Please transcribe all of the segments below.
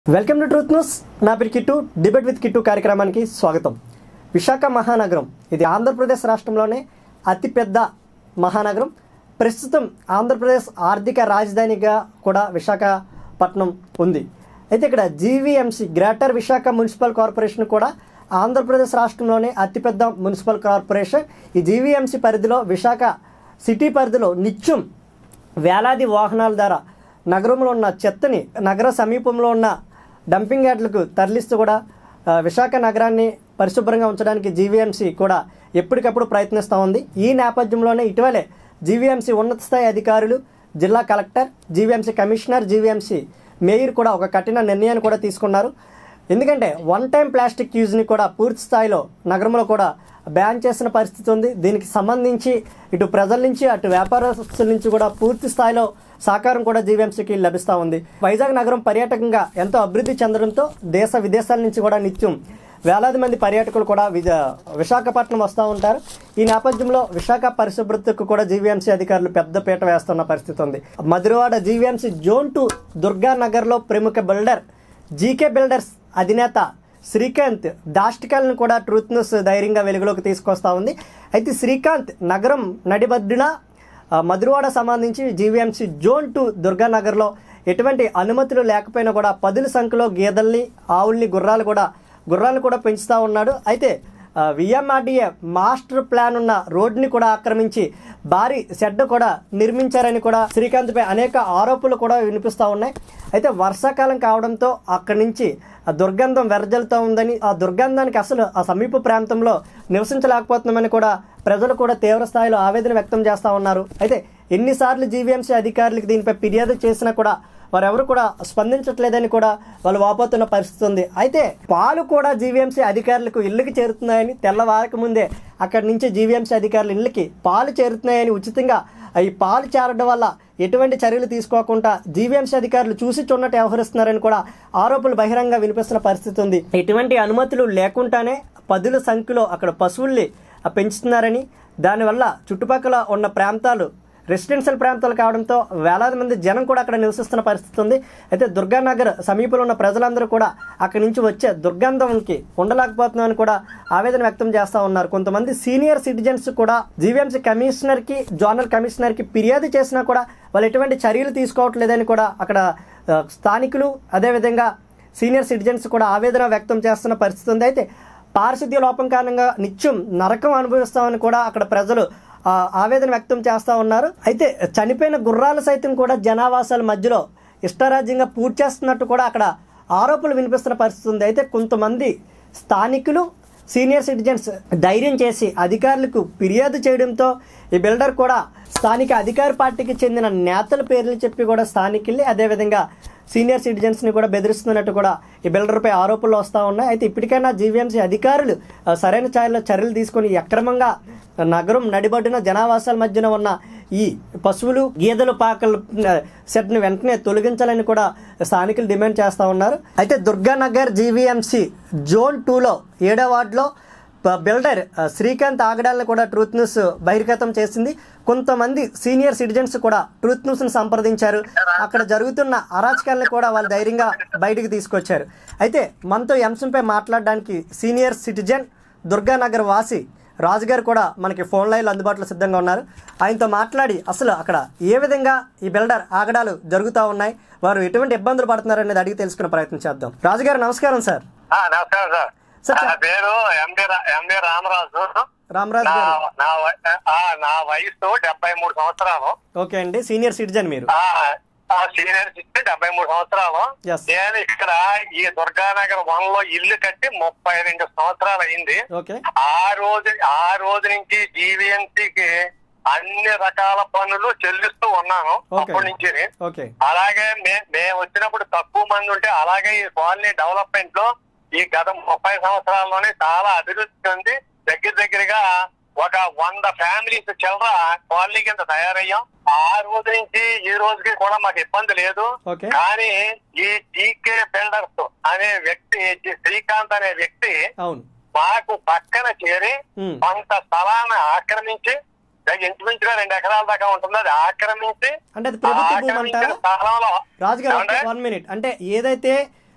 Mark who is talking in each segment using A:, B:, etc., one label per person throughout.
A: Welcome to truth news నా పేరు kit debate with kit కార్యక్రమానికి స్వాగతం విశాఖ మహానగరం ఇది ఆంధ్రప్రదేశ్ రాష్ట్రంలోనే అతిపెద్ద మహానగరం ప్రస్తుతం ఆంధ్రప్రదేశ్ ఆర్థిక రాజధానిగా కూడా విశాఖపట్నం ఉంది అయితే ఇక్కడ GVMC greater Visakha municipal corporation కూడా ఆంధ్రప్రదేశ్ రాష్ట్రంలోనే అతిపెద్ద మున్సిపల్ కార్పొరేషన్ ఈ జీవీఎంసీ పరిధిలో విశాఖ సిటీ పరిధిలో నిత్యం వేలాది వాహనాల ద్వారా నగరంలో ఉన్న చెత్తని నగర సమీపంలో ఉన్న డంపింగ్ యార్డులకు తరలిస్తూ కూడా ఆ, విశాఖ నగరాన్ని పరిశుభ్రంగా ఉంచడానికి జీవీఎంసీ కూడా ఎప్పటికప్పుడు ప్రయత్నిస్తూ ఉంది ఈ నేపథ్యంలోనే ఇటీవలే జీవీఎంసీ ఉన్నత స్థాయి అధికారులు జిల్లా collector GVMC commissioner GVMC mayor కూడా ఒక కఠిన నిర్ణయాన్ని కూడా తీసుకున్నారు ఎందుకంటే వన్ టైం ప్లాస్టిక్ యూజ్ని కూడా పూర్తి స్థాయిలో నగరంలో కూడా బ్యాన్ చేసిన పరిస్థితి ఉంది దీనికి సంబంధించి ఇటు ప్రజల నుంచి అటు వ్యాపారస్తుల నుంచి కూడా పూర్తి స్థాయిలో సహకారం కూడా జీవీఎంసీకి లభిస్తూ ఉంది వైజాగ్ నగరం పర్యాటకంగా ఎంతో అభివృద్ధి చెందడంతో దేశ విదేశాల నుంచి కూడా నిత్యం వేలాది మంది పర్యాటకులు కూడా విజ విశాఖపట్నం వస్తూ ఉంటారు ఈ నేపథ్యంలో విశాఖ పరిశుభ్రతకు కూడా జీవీఎంసీ అధికారులు పెద్ద పీట వేస్తున్న పరిస్థితి ఉంది Madhurawada GVMC zone two Durga నగర్లో ప్రముఖ బిల్డర్ జీకే బిల్డర్స్ అధినేత శ్రీకాంత్ దాష్టికల్ని కూడా ట్రూత్ న్యూస్ ధైర్యంగా వెలుగులోకి తీసుకొస్తా ఉంది అయితే శ్రీకాంత్ నగరం నడిబడ్డున ఆ, మధురవాడ సంబంధించి జీవీఎంసీ జోన్ టూ దుర్గానగర్లో ఎటువంటి అనుమతులు లేకపోయినా కూడా పదుల సంఖ్యలో గేదెల్ని ఆవుల్ని గుర్రాలు కూడా గుర్రాలు కూడా పెంచుతూ ఉన్నాడు అయితే విఎంఆర్డీఏ మాస్టర్ ప్లాన్ ఉన్న రోడ్ని కూడా ఆక్రమించి భారీ షెడ్ కూడా నిర్మించారని కూడా శ్రీకాంత్పై అనేక ఆరోపణలు కూడా వినిపిస్తూ ఉన్నాయి అయితే వర్షాకాలం కావడంతో అక్కడి నుంచి ఆ దుర్గంధం వెరజల్లుతూ ఉందని ఆ దుర్గంధానికి అసలు ఆ సమీప ప్రాంతంలో నివసించలేకపోతున్నామని కూడా ప్రజలు కూడా తీవ్ర స్థాయిలో ఆవేదన వ్యక్తం చేస్తూ ఉన్నారు అయితే ఎన్నిసార్లు జీవీఎంసీ అధికారులకు దీనిపై ఫిర్యాదు చేసినా కూడా వారెవరు కూడా స్పందించట్లేదని కూడా వాళ్ళు వాపోతున్న పరిస్థితి ఉంది అయితే పాలు కూడా జీవీఎంసీ అధికారులకు ఇళ్ళకి చేరుతున్నాయని తెల్లవారక ముందే అక్కడి నుంచి జీవీఎంసీ అధికారుల ఇళ్ళకి పాలు చేరుతున్నాయని ఉచితంగా ఈ పాలు చేరడం వల్ల ఎటువంటి చర్యలు తీసుకోకుండా జీవీఎంసీ అధికారులు చూసి చూడనట్టు వ్యవహరిస్తున్నారని కూడా ఆరోపణలు బహిరంగ వినిపిస్తున్న పరిస్థితి ఉంది ఎటువంటి అనుమతులు లేకుండానే పదుల సంఖ్యలో అక్కడ పశువుల్ని ఆ, పెంచుతున్నారని దానివల్ల చుట్టుపక్కల ఉన్న ప్రాంతాలు రెసిడెన్షియల్ ప్రాంతాలు కావడంతో వేలాది మంది జనం కూడా అక్కడ నివసిస్తున్న పరిస్థితి ఉంది అయితే దుర్గానగర్ సమీపంలో ఉన్న ప్రజలందరూ కూడా అక్కడి నుంచి వచ్చే దుర్గంధంకి ఉండలేకపోతున్నామని కూడా ఆవేదన వ్యక్తం చేస్తూ ఉన్నారు కొంతమంది సీనియర్ సిటిజన్స్ కూడా జీవీఎంసీ కమిషనర్కి జోనల్ కమిషనర్కి ఫిర్యాదు చేసినా కూడా వాళ్ళు ఎటువంటి చర్యలు తీసుకోవట్లేదని కూడా అక్కడ ఆ, స్థానికులు అదేవిధంగా సీనియర్ సిటిజన్స్ కూడా ఆవేదన వ్యక్తం చేస్తున్న పరిస్థితి ఉంది అయితే పారిశుద్ధ్య లోపం కారణంగా నిత్యం నరకం అనుభవిస్తామని కూడా అక్కడ ప్రజలు ఆ, ఆవేదన వ్యక్తం చేస్తూ ఉన్నారు అయితే చనిపోయిన గుర్రాలు సైతం కూడా జనావాసాల మధ్యలో ఇష్టారాజ్యంగా పూర్తి చేస్తున్నట్టు కూడా అక్కడ ఆరోపణలు వినిపిస్తున్న పరిస్థితి ఉంది అయితే కొంతమంది స్థానికులు సీనియర్ సిటిజన్స్ ధైర్యం చేసి అధికారులకు ఫిర్యాదు చేయడంతో ఈ బిల్డర్ కూడా స్థానిక అధికార పార్టీకి చెందిన నేతల పేర్లు చెప్పి కూడా స్థానికుల్ని అదేవిధంగా సీనియర్ సిటిజన్స్ని కూడా బెదిరిస్తున్నట్టు కూడా ఈ బిల్డర్పై ఆరోపణలు వస్తూ ఉన్నాయి అయితే ఇప్పటికైనా జీవీఎంసీ అధికారులు ఆ, సరైన ఛాయల్లో చర్యలు తీసుకొని అక్రమంగా నగరం నడిబడ్డిన జనావాసాల మధ్యన ఉన్న ఈ పశువులు గేదెలు పాకల సెట్ని వెంటనే తొలగించాలని కూడా స్థానికులు డిమాండ్ చేస్తూ ఉన్నారు అయితే దుర్గానగర్ జీవీఎంసీ జోన్ టూలో ఏడో వార్డులో ప- బిల్డర్ ఆ, శ్రీకాంత్ ఆగడాలను కూడా ట్రూత్ న్యూస్ బహిర్గతం చేసింది కొంతమంది సీనియర్ సిటిజన్స్ కూడా ట్రూత్ న్యూస్ని సంప్రదించారు అక్కడ జరుగుతున్న అరాచకాలను కూడా వాళ్ళు ధైర్యంగా బయటికి తీసుకొచ్చారు అయితే మనతో ఈ అంశంపై మాట్లాడడానికి సీనియర్ సిటిజన్ దుర్గానగర్ వాసి రాజు గారు కూడా మనకి ఫోన్ లైన్లో అందుబాటులో సిద్ధంగా ఉన్నారు ఆయనతో మాట్లాడి అసలు అక్కడ ఏ విధంగా ఈ బిల్డర్ ఆగడాలు జరుగుతూ ఉన్నాయి వారు ఎటువంటి ఇబ్బందులు పడుతున్నారు అనేది అడిగి తెలుసుకునే ప్రయత్నం చేద్దాం రాజుగారు నమస్కారం సార్
B: ఆ, నమస్కారం సార్
A: సార్,
B: నా
A: చెప్ప-
B: పేరు ఎండి రా- ఎండి రామరాజు
A: రామరాజు
B: నా
A: గారు
B: నా వయ- ఆ, నా వయసు డెబ్బై మూడు సంవత్సరాలు
A: ఓకే అండి సీనియర్ సిటిజన్ మీరు
B: ఆ ఆ సీనియర్ సిటిజన్ డెబ్బై మూడు సంవత్సరాలు
A: Yes.
B: నేను ఇక్కడ ఈ దుర్గానగర్ వన్ లో ఇల్లు కట్టి ముప్పై రెండు సంవత్సరాలు అయింది
A: ఓకే
B: ఆ రోజు ఆ రోజు నుంచి జీవీఎంసీకి అన్ని రకాల పనులు చెల్లిస్తూ ఉన్నాను
A: ఓకే
B: అప్పటి నుంచి
A: ఓకే
B: అలాగే మే- మేము వచ్చినప్పుడు తక్కువ మంది ఉంటే అలాగే ఈ కాలనీ డెవలప్మెంట్ లో ఈ గత ముప్పై సంవత్సరాల్లోనే చాలా అభివృద్ధి చెంది దగ్గర దగ్గరగా ఒక వంద ఫ్యామిలీస్ చిల్లర కాలనీ కింద తయారయ్యాం ఆ రోజు నుంచి ఈ రోజుకి కూడా మాకు ఇబ్బంది లేదు
A: ఓకే
B: కానీ ఈ జీకే బిల్డర్స్ అనే వ్యక్తి జి- శ్రీకాంత్ అనే వ్యక్తి
A: అవును
B: మాకు పక్కన చేరి
A: ఉమ్.
B: కొంత స్థలాన్ని ఆక్రమించి దగ్గర ఇంచుమించుగా రెండు ఎకరాల దాకా ఉంటుంది అది ఆక్రమించి
A: అంటే అది ప్రభుత్వ భూమి
B: ఆక్రమించిన
A: అంటారా
B: స్థలంలో
A: రాజుగారు
B: ఏమండి?
A: వన్ మినిట్ అంటే ఏదైతే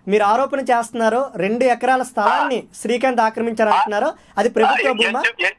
A: మీరు ఆరోపణ చేస్తున్నారు రెండు ఎకరాల స్థలాన్ని శ్రీకాంత్ ఆక్రమించారంటున్నారు అది ప్రభుత్వ భూమా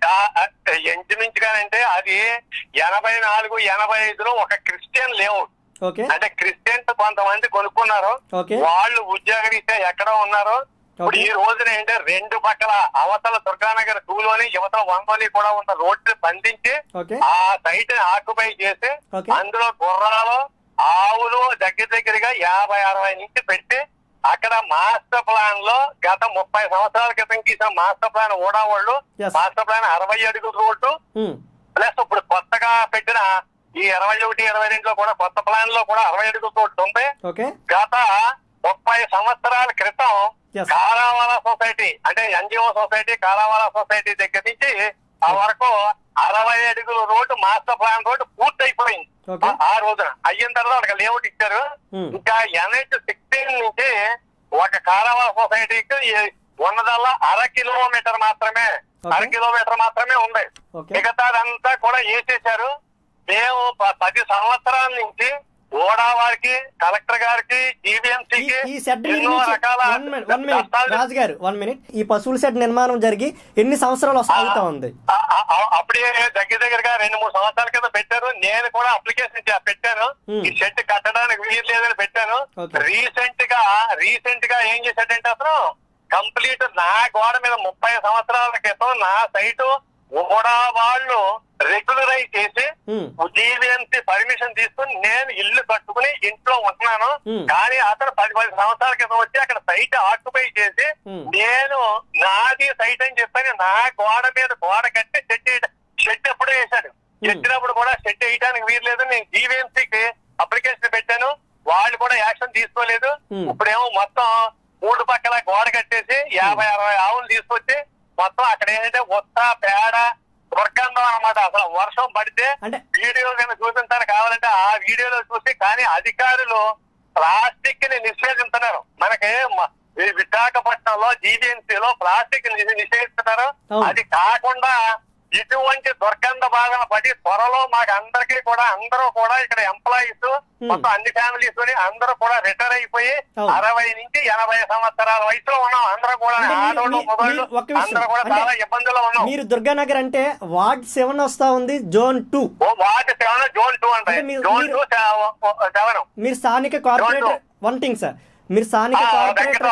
B: ఎంచుమించుగానంటే అది ఎనభై నాలుగు ఎనభై ఐదులో ఒక క్రిస్టియన్ లేఅవుట్
A: ఓకే
B: అంటే క్రిస్టియన్స్ కొంతమంది కొనుక్కున్నారు
A: ఓకే
B: వాళ్ళు ఉద్యోగరీత్యా ఎక్కడ ఉన్నారు ఇప్పుడు
A: Okay.
B: ఈ రోజున ఏంటంటే రెండు పక్కల అవతల దుర్గానగర్ టూ లోని యువతల వన్ లోని కూడా ఉన్న రోడ్డు బంధించి
A: ఓకే
B: ఆ సైట్ ఆక్యుపై చేసి
A: Okay.
B: అందులో గుర్రాలు ఆవులు దగ్గర దగ్గరగా యాభై అరవై నుంచి పెట్టి అక్కడ మాస్టర్ ప్లాన్ లో గత ముప్పై సంవత్సరాల క్రితం గీసిన మాస్టర్ ప్లాన్ కూడా వాళ్ళు
A: Yes.
B: మాస్టర్ ప్లాన్ అరవై అడుగుల రోడ్డు
A: ఉమ్,
B: ప్లస్ ఇప్పుడు కొత్తగా పెట్టిన ఈ ఇరవై ఒకటి ఇరవై రెండులో కూడా కొత్త ప్లాన్ లో కూడా అరవై అడుగుల రోడ్డు ఉంది
A: ఓకే
B: గత ముప్పై సంవత్సరాల క్రితం
A: Yes.
B: కారావాల సొసైటీ అంటే ఎన్జిఓ సొసైటీ కారావాల సొసైటీ దగ్గర నుంచి ఆ వరకు అరవై అడుగుల రోడ్డు మాస్టర్ ప్లాన్ రోడ్డు పూర్తయిపోయింది
A: Okay.
B: ఆ- ఆ రోజున అయిన తర్వాత వాళ్ళకి లేఅవుట్ ఇచ్చారు
A: Hmm.
B: ఇంకా ఎన్హెచ్ సిక్స్టీన్ నుంచి ఒక కారావాల సొసైటీకి ఈ ఉన్నదల్లా అర కిలోమీటర్ మాత్రమే
A: Okay.
B: అర కిలోమీటర్ మాత్రమే ఉంది
A: ఓకే
B: మిగతాదంతా కూడా వేసేశారు మేము ప- పది సంవత్సరాల నుంచి ఓడా వారికి కలెక్టర్ గారికి
A: ఈ-
B: జీవీఎంసీకి
A: ఈ షెడ్
B: ఎన్నో
A: నిర్మించి
B: రకాల
A: వన్ మినిట్ వన్ మినిట్
B: కష్టాలు-
A: రాజు గారు వన్ మినిట్ ఈ పశువుల షెడ్ నిర్మాణం జరిగి ఎన్ని సంవత్సరాలు సాగుతా ఉంది
B: ఆ- ఆ- ఆ- అప్పుడే దగ్గర దగ్గరగా రెండు మూడు సంవత్సరాల కింద పెట్టారు నేను కూడా అప్లికేషన్ చే- పెట్టాను
A: Hmm.
B: ఈ షెడ్ కట్టడానికి వీలు లేదని పెట్టాను
A: Okay.
B: రీసెంట్ గా రీసెంట్ గా ఏం చేశాడంటే అతను కంప్లీట్ నా గోడ మీద ముప్పై సంవత్సరాల క్రితం నా సైటు కూడా వాళ్ళు రెగ్యులరైజ్ చేసి
A: ఉమ్,
B: జీవీఎంసీ పర్మిషన్ తీసుకుని నేను ఇల్లు కట్టుకుని ఇంట్లో ఉంటున్నాను
A: Hmm.
B: కానీ అతను పది పది సంవత్సరాల క్రితం వచ్చి అక్కడ సైట్ ఆక్యుపై చేసి
A: Hmm.
B: నేను నాది సైట్ అని చెప్పని నా గోడ మీద గోడ కట్టి షెడ్ షెడ్ ఎప్పుడు వేశాడు
A: Hmm.
B: ఎత్తినప్పుడు కూడా షెడ్ వేయడానికి వీలు లేదు నేను జీవీఎంసీకి అప్లికేషన్ పెట్టాను వాళ్ళు కూడా యాక్షన్ తీసుకోలేదు
A: Hmm.
B: ఇప్పుడేమో మొత్తం మూడు పక్కల గోడ కట్టేసి యాభై అరవై ఆవులు తీసుకొచ్చి మొత్తం అక్కడ ఏంటంటే ఉత్త పేడ దుర్గంధం అన్నమాట అసలు వర్షం పడితే
A: అంటే
B: వీడియో కనుక చూపించాలి కావాలంటే ఆ వీడియోలో చూసి కానీ అధికారులు ప్లాస్టిక్ ని నిషేధిస్తున్నారు మనకి మ- ఈ విశాఖపట్నంలో జీబీఎంసీలో ప్లాస్టిక్ ని నిషేధిస్తున్నారు
A: అవును.
B: అది కాకుండా ఇటువంటి దుర్గంధ బాధన పడి త్వరలో మాకు అందరికీ కూడా అందరూ కూడా ఇక్కడ ఎంప్లాయీస్ మొత్తం అన్ని ఫ్యామిలీస్ అందరూ కూడా రిటైర్ అయిపోయి
A: అవును.
B: అరవై నుంచి ఎనభై సంవత్సరాల వయసులో ఉన్నాం అందరూ కూడా
A: అంటే మీరు-
B: ఆడోళ్ళు
A: మీ-
B: మొగోళ్ళు
A: మీరు ఒక్క విషయం,
B: అందరూ కూడా
A: అంటే
B: చాలా ఇబ్బందుల్లో ఉన్నాం
A: మీరు దుర్గానగర్ అంటే వార్డ్ సెవెన్ వస్తా ఉంది జోన్ టూ
B: ఓ వార్డ్ సెవెన్ జోన్ టూ అంటే
A: అంటే మీరు-
B: జోన్ టూ
A: మీరు-
B: సెవెన్
A: మీరు స్థానిక కార్పొరేటర్ వన్ థింగ్ సార్ మీరు స్థానిక కార్పొరేటర్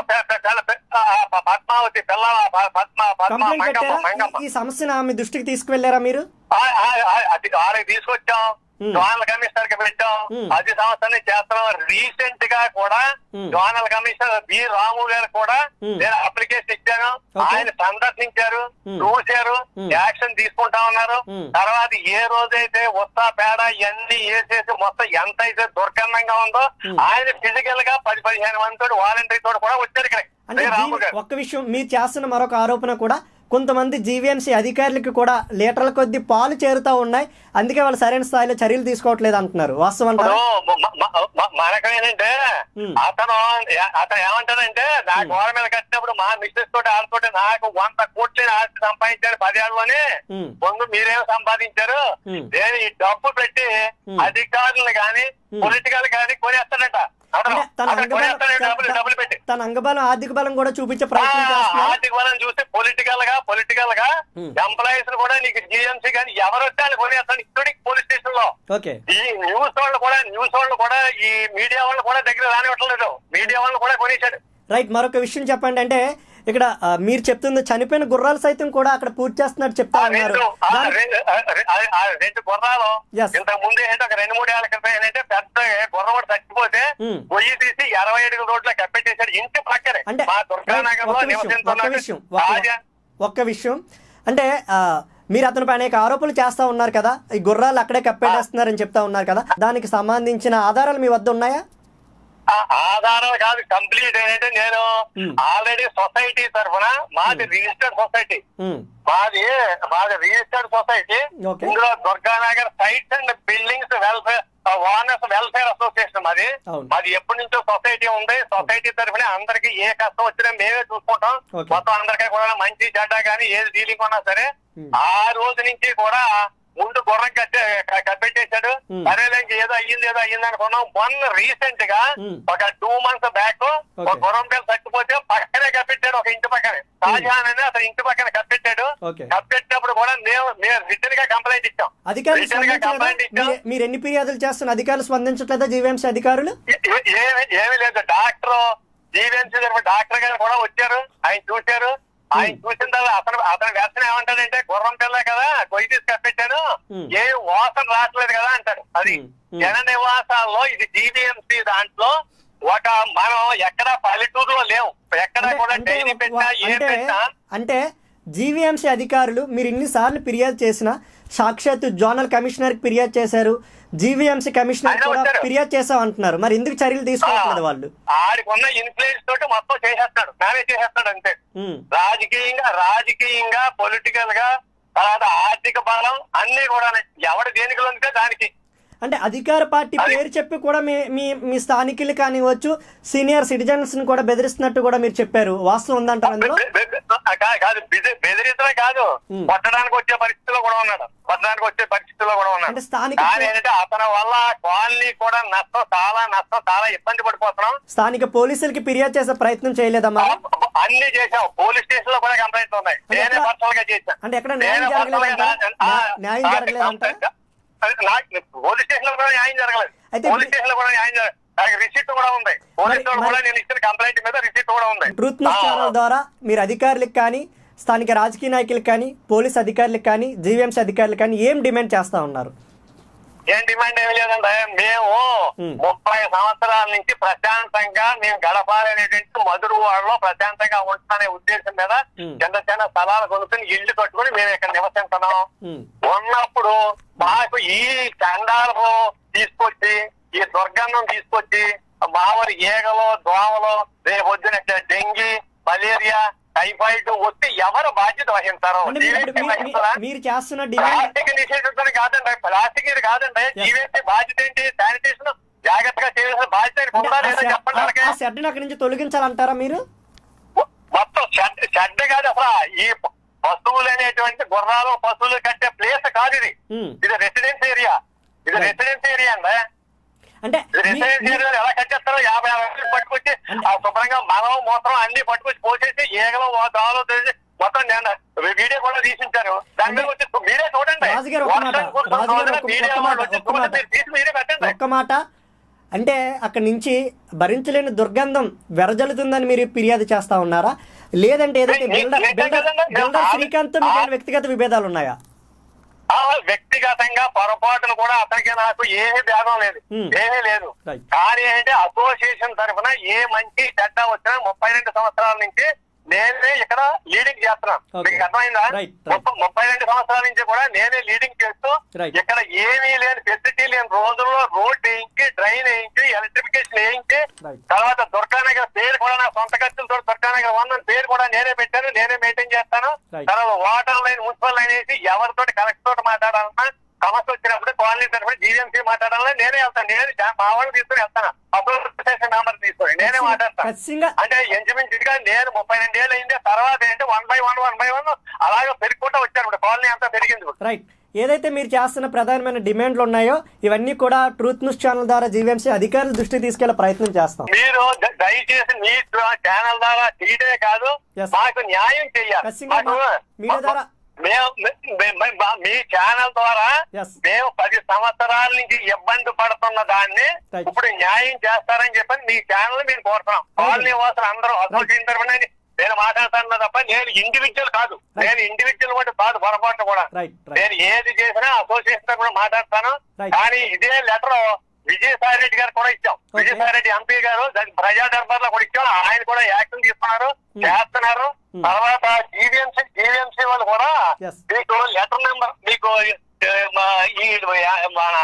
B: పద్మావతి పిల్ల పద్మ పద్మ
A: కంప్లైంట్
B: మంగమ్మ
A: పెట్టారా
B: మంగమ్మ
A: ఈ- ఈ సమస్యను ఆమె దృష్టికి తీసుకువెళ్ళారా మీరు
B: ఆ, ఆ, ఆ, అది వాళ్ళకి తీసుకొచ్చాం
A: Hmm.
B: జోనల్ కమిషనర్ కి పెట్టాం
A: Hmm.
B: పది సంవత్సరాలు చేస్తున్నాం రీసెంట్ గా కూడా
A: Hmm.
B: Zonal commissioner B Ramu garu కూడా
A: Hmm.
B: నేను అప్లికేషన్ ఇచ్చాను
A: Okay.
B: ఆయన సందర్శించారు
A: Hmm.
B: చూశారు
A: Hmm.
B: యాక్షన్ తీసుకుంటా ఉన్నారు
A: Hmm.
B: తర్వాత ఏ రోజైతే ఉత్తా పేడ ఇవన్నీ వేసేసి మొత్తం ఎంత అయితే దుర్గంధంగా ఉందో
A: Hmm.
B: ఆయన ఫిజికల్ గా పది పదిహేను మంది తోటి వాలంటరీ తోటి కూడా వచ్చారు ఇక్కడ
A: అంటే
B: రాము
A: జీవి-
B: గారు
A: ఒక్క విషయం మీరు చేస్తున్న మరొక ఆరోపణ కూడా కొంతమంది జీవీఎంసీ అధికారులకు కూడా లీటర్ల కొద్ది పాలు చేరుతా ఉన్నాయి అందుకే వాళ్ళు సరైన స్థాయిలో చర్యలు తీసుకోవట్లేదు అంటున్నారు వాస్తవం అంటారా
B: ఇప్పుడు మ- మ- మ- మనకం ఏంటంటే
A: Hmm.
B: అతను ఏ- అతను ఏమంటాడంటే నా గోడ మీద కట్టినప్పుడు మా మిస్సెస్ తోటి ఆడుతుంటే నాకు వంద కోట్లు ఆస్తి సంపాదించారు పదేళ్ళలోనే
A: ఉమ్,
B: ముందు మీరేం సంపాదించారు
A: Hmm.
B: నేను ఈ డబ్బు పెట్టి
A: Hmm.
B: అధికారులు గాని
A: Hmm.
B: పొలిటికల్ గాని కొనేస్తాడట అతను
A: అంటే తన
B: అతను కొనేస్తాడు
A: అంగబలం
B: డబ్బులు డబ్బులు పెట్టి
A: తన అంగబలం ఆర్థిక బలం కూడా చూపించే
B: ఆ,
A: ప్రయత్నం చేస్తున్నారు
B: ఆర్థిక బలం చూసి పొలిటికల్ గా పొలిటికల్ గా
A: Hmm.
B: ఎంప్లాయీస్ కూడా నీకు జిఎంసీ గాని ఎవరు వచ్చి వాళ్ళు కొనేస్తాడు ఇక్కడికి పోలీస్ స్టేషన్ లో
A: ఓకే
B: ఈ న్యూస్ వాళ్ళు కూడా న్యూస్ వాళ్ళు కూడా ఈ మీడియా వాళ్ళు కూడా దగ్గర రానివ్వట్లేదు మీడియా వాళ్ళు కూడా కొనేశాడు
A: రైట్ మరొక విషయం చెప్పండి అంటే ఇక్కడ ఆ, మీరు చెప్తుంది చనిపోయిన గుర్రాలు సైతం కూడా అక్కడ పూర్తి చేస్తున్నట్టు చెప్తా
B: ఆ
A: ఉన్నారు
B: రెండు ఆ
A: దాని-
B: రెండు ఆ రె- ఆ- ఆ రెండు గుర్రాలు
A: Yes.
B: ఇంతకు ముందు ఏంటో ఒక రెండు మూడు ఏళ్ల క్రితం ఏంటంటే పెద్ద గుర్రం ఒకటి చచ్చిపోతే
A: Hmm.
B: గొయ్యి తీసి ఇరవై అడుగుల రోడ్లో కప్పెట్టేశాడు ఇంటి పక్కనే
A: అంటే
B: మా
A: రైట్,
B: దుర్గానగర్ లో
A: ఒక్క విషయం ఒక్క
B: నివసిస్తున్న
A: విషయం ఒక్క-
B: రాజా
A: ఒక్క విషయం అంటే ఆ, మీరు అతనిపై అనేక ఆరోపణలు చేస్తా ఉన్నారు కదా ఈ గుర్రాలు అక్కడే కప్పెట్టేస్తున్నారని చెప్తా ఉన్నారు కదా దానికి సంబంధించిన ఆధారాలు మీ వద్ద ఉన్నాయా
B: ఆ ఆధారాలు కాదు కంప్లీట్ ఏంటంటే నేను
A: Hmm.
B: ఆల్రెడీ సొసైటీ తరఫున మాది రిజిస్టర్డ్ సొసైటీ
A: ఉమ్,
B: మాది మాది రిజిస్టర్డ్ సొసైటీ
A: Okay.
B: ఇందులో Durganagar sites and buildings welfare owners welfare association మాది
A: అవును.
B: మాది ఎప్పటి నుంచో సొసైటీ ఉంది సొసైటీ తరఫున అందరికి ఏ కష్టం వచ్చినా మేమే చూసుకుంటాం
A: Okay.
B: మొత్తం అందరికీ కూడా మంచి చెడ్డ కానీ ఏది డీలింగ్ ఉన్నా సరే
A: Hmm.
B: ఆ రోజు నుంచి కూడా ముందు గుర్రం కట్టే క- కప్పెట్టేశాడు
A: Hmm.
B: సరేలే ఇంక ఏదో అయ్యింది ఏదో అయ్యింది అనుకున్నాం మొన్న రీసెంట్ గా
A: Hmm.
B: ఒక టూ మంత్స్ బ్యాక్ ఒక
A: Okay.
B: గుర్రం పేరు చచ్చిపోతే పక్కనే కప్పెట్టాడు ఒక ఇంటి పక్కనే షాజహాన్ అని అతను ఇంటి పక్కన కప్పెట్టాడు
A: Okay.
B: కప్పెట్టినప్పుడు కూడా మేము మేము రిటర్న్ గా కంప్లైంట్ ఇచ్చాం
A: అధికారులు
B: రిటర్న్ గా
A: స్పందించలేదా
B: కంప్లైంట్ ఇచ్చాం
A: మీరు- మీరు ఎన్ని ఫిర్యాదులు చేస్తున్న అధికారులు స్పందించట్లేదా జీవీఎంసీ అధికారులు
B: ఏ- ఏమి ఏమి లేదు డాక్టర్ జీవీఎంసీ తరఫున డాక్టర్ గారు కూడా వచ్చారు ఆయన చూశారు ఆయన చూసిన తర్వాత అతను అతని వ్యసనం ఏమంటాడంటే గుర్రం పిల్ల కదా కొయ్యి తీసి కప్పెట్టాను
A: Hmm.
B: ఏ వాసన రావట్లేదు కదా అంటాడు అది
A: Hmm. Hmm.
B: జన నివాసాల్లో ఇది జీవీఎంసీ దాంట్లో ఒక మనం ఎక్కడ పల్లెటూరులో లేవు ఎక్కడ
A: అంటే-
B: కూడా
A: అంటే
B: డైరీ పెట్టినా
A: వా-
B: ఏం
A: అంటే
B: పెట్టినా
A: అంటే జీవీఎంసీ అధికారులు మీరు ఇన్నిసార్లు ఫిర్యాదు చేసినా సాక్షాత్తు జోనల్ కమిషనర్ కి ఫిర్యాదు చేశారు జీవీఎంసీ కమిషనర్
B: ఆయన
A: కూడా
B: వచ్చారు.
A: ఫిర్యాదు చేసాం అంటున్నారు మరి ఎందుకు చర్యలు తీసుకోవట్లేదు వాళ్ళు
B: ఆడికి ఉన్న ఇన్ఫ్లుయెన్స్ తోటి మొత్తం చేసేస్తాడు మేనేజ్ చేసేస్తాడు అంతే
A: ఉమ్,
B: రాజకీయంగా రాజకీయంగా పొలిటికల్ గా తర్వాత ఆర్థిక బలం అన్ని కూడా ఎవడు దేనికి లొంగితే దానికి
A: అంటే అధికార పార్టీ
B: అది-
A: పేరు చెప్పి కూడా మీ మీ మీ స్థానికులు కానివ్వచ్చు సీనియర్ సిటిజన్స్ ని కూడా బెదిరిస్తున్నట్టు కూడా మీరు చెప్పారు వాస్తవం ఉందంటారు అందులో
B: బె- బె- బె- కా- కాదు బెదిరి- బెదిరించడమే కాదు
A: ఉమ్.
B: కొట్టడానికి వచ్చే పరిస్థితిలో కూడా ఉన్నాడు కొట్టడానికి వచ్చే పరిస్థితిలో కూడా ఉన్నాడు
A: అంటే స్థానిక-
B: కానీ ఏంటంటే అతని వల్ల కాలనీ కూడా నష్టం చాలా నష్టం చాలా ఇబ్బంది పడిపోతున్నాం
A: స్థానిక పోలీసులకి ఫిర్యాదు చేసే ప్రయత్నం చేయలేదమ్మా
B: అన్ని చేసాం పోలీస్ స్టేషన్ లో కూడా కంప్లైంట్లు ఉన్నాయి
A: అంటే
B: నేనే
A: ఎక్కడ-
B: పర్సనల్ గా చేశాను
A: అంటే ఎక్కడ న్యాయం
B: నేనే personal గా
A: జరగలేదంటారా?
B: ఆ,
A: న్యా- న్యాయం
B: ఆ,
A: జరగలేదంటారా?
B: అది నాకు పోలీస్ స్టేషన్ లో కూడా న్యాయం జరగలేదు
A: అయితే
B: పోలీస్ స్టేషన్ లో కూడా న్యాయం జరగలేదు నాకు రిసిప్ట్ కూడా ఉంది పోలీస్
A: మరి-
B: వాళ్ళు కూడా
A: మరి-
B: నేను ఇచ్చిన కంప్లైంట్ మీద రిసిప్ట్ కూడా ఉంది
A: ట్రూత్ న్యూస్
B: ఆ,
A: ఛానల్ ద్వారా మీరు అధికారులకు కానీ స్థానిక రాజకీయ నాయకులకు కానీ పోలీస్ అధికారులకు కానీ జీవీఎంసీ అధికారులకు కానీ ఏం డిమాండ్ చేస్తా ఉన్నారు
B: ఏం డిమాండ్ ఏమి లేదంటే మేము
A: ఉమ్.
B: ముప్పై సంవత్సరాల నుంచి ప్రశాంతంగా మేము గడపాలనేటువంటి మధురు వాళ్ళలో ప్రశాంతంగా ఉంటానే ఉద్దేశం మీద
A: ఉమ్.
B: చిన్న చిన్న స్థలాలు కొనుక్కుని ఇల్లు కట్టుకుని మేము ఇక్కడ నివసిస్తున్నాం
A: ఉమ్,
B: ఉన్నప్పుడు మాకు ఈ చండాలకు తీసుకొచ్చి ఈ దుర్గంధం తీసుకొచ్చి మావరి ఈగలు దోమలు రేపు వద్దున డెంగీ మలేరియా టైఫాయిడ్ వస్తే ఎవరు బాధ్యత వహిస్తారు
A: అంటే మీరు ఇప్పుడు
B: జీవీఎంసీ
A: మీ- మీ-
B: వహిస్తారా?
A: మీరు చేస్తున్న డిమాండ్
B: ప్లాస్టిక్ నిషేధించడం కాదండి ప్లాస్టిక్ ఇది కాదండి జీవీఎంసీ బాధ్యత ఏంటి శానిటేషన్ జాగ్రత్తగా చేయాల్సిన బాధ్యత ఆయనకు ఉందా
A: అంటే ఆ
B: లేదా
A: షెడ్-
B: చెప్పండి
A: ఆ-
B: వాళ్ళకి
A: ఆ షెడ్ని అక్కడి నుంచి తొలగించాలంటారా మీరు
B: మొత్తం షెడ్ షెడ్ కాదు అసలు ఈ పశువులు అనేటువంటి గుర్రాలు పశువులు కట్టే ప్లేస్ కాదు ఇది
A: ఉమ్,
B: ఇది రెసిడెన్స్ ఏరియా ఇది
A: Right.
B: రెసిడెన్స్ ఏరియా అండి
A: అంటే
B: ఇది
A: మీ-
B: రెసిడెన్స్
A: మీ-
B: ఏరియాలో ఎలా కట్టేస్తారో యాభై అరవై మంది పట్టుకొచ్చి
A: అంటే-
B: ఆ శుభ్రంగా మనం మూత్రం అన్ని పట్టుకొచ్చి పోసేసి ఈగలు దోమలు తెలిసి మొత్తం నేను వీడియో కూడా తీసించారు దాని మీద వచ్చి మీరే చూడండి
A: రాజుగారు ఒక్క మాట,
B: వర్షం కురుస్తున్న
A: రాజుగారు
B: రోజున
A: ఒక్క-
B: మీడియా
A: ఒక్క మాట,
B: వాళ్ళు వచ్చి
A: ఒక్క మాట.
B: మీరు తీసి మీరే పెట్టండి
A: ఒక్క మాట అంటే అక్కడి నుంచి భరించలేని దుర్గంధం వెరజల్లుతుందని మీరు ఫిర్యాదు చేస్తా ఉన్నారా లేదంటే ఏదైతే
B: మీ-
A: బిల్డర్
B: మీ-
A: బిల్డర్
B: కదండి.
A: బిల్డర్
B: ఆ-
A: శ్రీకాంత్ మీకు ఏమైనా వ్యక్తిగత విభేదాలు ఉన్నాయా
B: ఆ వ్యక్తిగతంగా పొరపాటును కూడా అతనికి నాకు ఏమీ భేదం లేదు
A: Hmm.
B: ఏమీ లేదు
A: Right.
B: కానీ ఏంటంటే అసోసియేషన్ తరఫున ఏ మంచి చెడ్డ వచ్చినా ముప్పై రెండు సంవత్సరాల నుంచి నేనే ఇక్కడ లీడింగ్ చేస్తున్నాను
A: Okay.
B: మీకు అర్థమైందా
A: Right, right.
B: ముప్ప- ముప్పై రెండు సంవత్సరాల నుంచి కూడా నేనే లీడింగ్ చేస్తూ
A: Right.
B: ఇక్కడ ఏమీ లేని ఫెసిలిటీ లేని రోజుల్లో రోడ్ వేయించి డ్రైన్ వేయించి ఎలక్ట్రిఫికేషన్ వేయించి
A: Right.
B: తర్వాత దుర్గానగర్ పేరు కూడా నా సొంత ఖర్చులతో దుర్గానగర్ వన్ అని పేరు కూడా నేనే పెట్టాను నేనే మెయింటైన్ చేస్తాను
A: Right.
B: తర్వాత వాటర్ లైన్ మున్సిపల్ లైన్ వేసి ఎవరితోటి కలెక్టర్ తోటి మాట్లాడాలన్నా సమస్య వచ్చినప్పుడు కాలనీ తరఫున జీవీఎంసీ మాట్లాడాలన్నా నేనే వెళ్తాను నేను జా- మా వాళ్ళు తీసుకుని వెళ్తాను అసోసియేషన్ మెంబర్ తీసుకొని నేనే మాట్లాడతాను
A: ఖచ్చితంగా
B: అంటే ఇంచుమించుగా నేను ముప్పై రెండు ఏళ్ళు అయింది తర్వాత ఏంటి one by one one by one అలాగే పెరుగుకుంటూ వచ్చారు ఇప్పుడు కాలనీ అంతా పెరిగింది ఇప్పుడు.
A: రైట్ ఏదైతే మీరు చేస్తున్న ప్రధానమైన డిమాండ్లు ఉన్నాయో ఇవన్నీ కూడా ట్రూత్ న్యూస్ ఛానల్ ద్వారా జీవీఎంసీ అధికారుల దృష్టికి తీసుకెళ్లే ప్రయత్నం చేస్తాం
B: మీరు ద- దయచేసి మీ ఛానల్ ద్వారా తీయడే కాదు
A: Yes.
B: మాకు న్యాయం చెయ్యాలి
A: ఖచ్చితంగా
B: మాకు-
A: మా- మీడియా ద్వారా-
B: మేము మే- మే- మా- మీ ఛానల్ ద్వారా
A: Yes.
B: మేము పది సంవత్సరాల నుంచి ఇబ్బంది పడుతున్న దాన్ని
A: Right.
B: ఇప్పుడు న్యాయం చేస్తారని చెప్పని మీ ఛానల్ మీరు కోరుతున్నాం కాలనీ వాసులు అందరూ అసోసియేషన్ తరఫున నేను మాట్లాడుతున్నా తప్ప నేను ఇండివిజువల్ కాదు
A: Right.
B: నేను ఇండివిజువల్ కూడా కాదు పొరపాటు కూడా
A: రైట్ రైట్
B: నేను ఏది చేసినా అసోసియేషన్ తరఫున మాట్లాడతాను
A: Right.
B: కానీ ఇదే లెటర్ విజయసాయి రెడ్డి గారు కూడా ఇచ్చాం
A: Okay.
B: విజయసాయి రెడ్డి ఎంపీ గారు దానికి ప్రజా దర్బార్ లో కూడా ఇచ్చాం ఆయన కూడా యాక్షన్ తీసుకున్నారు
A: Hmm.
B: చేస్తున్నారు
A: Hmm.
B: తర్వాత జీవీఎంసీ జీవీఎంసీ వాళ్ళు కూడా
A: Yes.
B: మీకు లెటర్ నెంబర్ మీకు ఏ, మా ఈ మన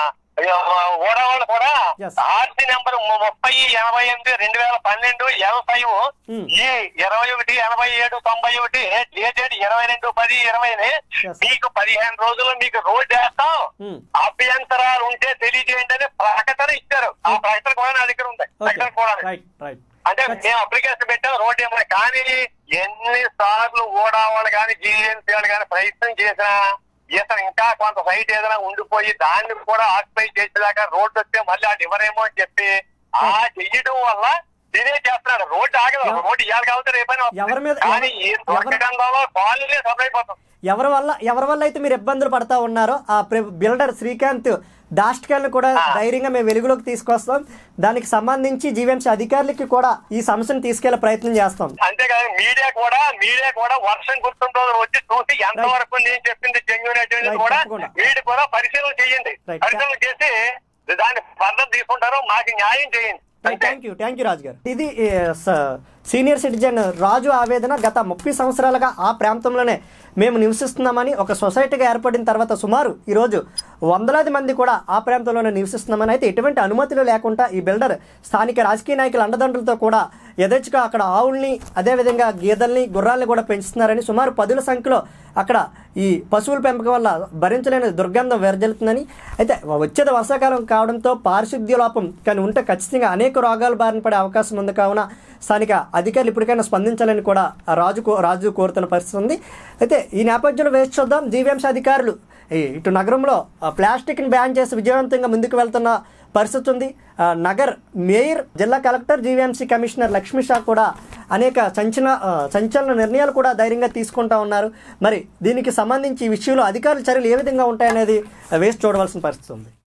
B: ఓడా వాళ్ళు కూడా
A: Yes.
B: ఆర్సీ నెంబర్ ముప్పై ఎనభై ఎనిమిది రెండు వేల పన్నెండు ఎల్ ఫైవ్
A: Hmm.
B: ఈ ఇరవై ఒకటి ఎనభై ఏడు తొంభై ఒకటి డేటెడ్ ఇరవై రెండు పది ఇరవైని
A: Yes.
B: మీకు పదిహేను రోజుల్లో మీకు రోడ్ వేస్తాం
A: Hmm.
B: అభ్యంతరాలు ఉంటే తెలియజేయండి అని ప్రకటన ఇచ్చారు ఆ ప్రకటన కూడా నా దగ్గర ఉంది
A: ఓకే
B: ప్రకటన కూడా
A: రైట్ రైట్
B: అంటే మేము అప్లికేషన్ పెట్టాం రోడ్ ఏమో కానీ ఎన్ని సార్లు ఓడా వాళ్ళు కానీ జీఎన్సీ వాళ్ళు కానీ ప్రయత్నం చేసినా ఇతను ఇంకా కొంత సైట్ ఏదైనా ఉండిపోయి దాన్ని కూడా ఆక్యుపై చేసేదాకా రోడ్డు వస్తే మళ్ళీ అది ఇవ్వరేమో అని చెప్పి ఆ చెయ్యడం వల్ల ఇదే చేస్తున్నాడు రోడ్డు ఆగదు
A: ఎవ-
B: రోడ్డు ఇవ్వాలి కాబట్టి రేపైనా వస్తుంది.
A: ఎవరి మీద-
B: కానీ ఈ
A: ఎవరి-
B: దుర్గంధంలో కాలనీ సఫర్ అయిపోతుంది
A: ఎవరి వల్ల ఎవరి వల్ల అయితే మీరు ఇబ్బందులు పడతా ఉన్నారో ఆ ప్ర- బిల్డర్ శ్రీకాంత్ దాష్టికల్ని కూడా ధైర్యంగా మేము వెలుగులోకి తీసుకొస్తాం దానికి సంబంధించి జీవీఎంసీ అధికారులకి కూడా ఈ సమస్యను తీసుకెళ్లే ప్రయత్నం చేస్తాం
B: అంతేకాదు మీడియా కూడా మీడియా కూడా వర్షం గుర్తుందో వచ్చి చూసి ఎంతవరకు నేను చెప్పింది జెన్యున్ అటువంటిది
A: Right,
B: కూడా
A: తప్పకుండా.
B: మీడియా కూడా పరిశీలన చేయండి
A: Right.
B: పరిశీలన చేసి దాన్ని ఫర్దర్ తీసుకుంటారో మాకు న్యాయం చేయండి అంతే.
A: Thank you thank you Raju గారు ఇది ఏ, స- సీనియర్ సిటిజన్ రాజు ఆవేదన గత ముప్పై సంవత్సరాలుగా ఆ ప్రాంతంలోనే మేము నివసిస్తున్నామని ఒక సొసైటీగా ఏర్పడిన తర్వాత సుమారు ఈరోజు వందలాది మంది కూడా ఆ ప్రాంతంలోనే నివసిస్తున్నామని అయితే ఎటువంటి అనుమతులు లేకుండా ఈ బిల్డర్ స్థానిక రాజకీయ నాయకుల అండదండలతో కూడా యథేచ్ఛగా అక్కడ ఆవుల్ని అదేవిధంగా గేదెల్ని గుర్రాల్ని కూడా పెంచుతున్నారని సుమారు పదుల సంఖ్యలో అక్కడ ఈ పశువుల పెంపకం వల్ల భరించలేని దుర్గంధం వెరజల్లుతుందని అయితే వచ్చేది వర్షాకాలం కావడంతో పారిశుద్ధ్య లోపం కానీ ఉంటే ఖచ్చితంగా అనేక రోగాలు బారిన పడే అవకాశం ఉంది కావున స్థానిక అధికారులు ఇప్పటికైనా స్పందించాలని కూడా ఆ రాజు కో- రాజు కోరుతున్న పరిస్థితి ఉంది అయితే ఈ నేపథ్యంలో వేచి చూద్దాం జీవీఎంసీ అధికారులు ఈ ఇటు నగరంలో ఆ ప్లాస్టిక్ని బ్యాన్ చేసి విజయవంతంగా ముందుకు వెళ్తున్న పరిస్థితి ఉంది ఆ, నగర్ మేయర్ జిల్లా collector GVMC commissioner Lakshmi Shah కూడా అనేక సంచలన ఆ, సంచలన నిర్ణయాలు కూడా ధైర్యంగా తీసుకుంటా ఉన్నారు మరి దీనికి సంబంధించి ఈ విషయంలో అధికారుల చర్యలు ఏ విధంగా ఉంటాయనేది వేసి చూడవలసిన పరిస్థితి ఉంది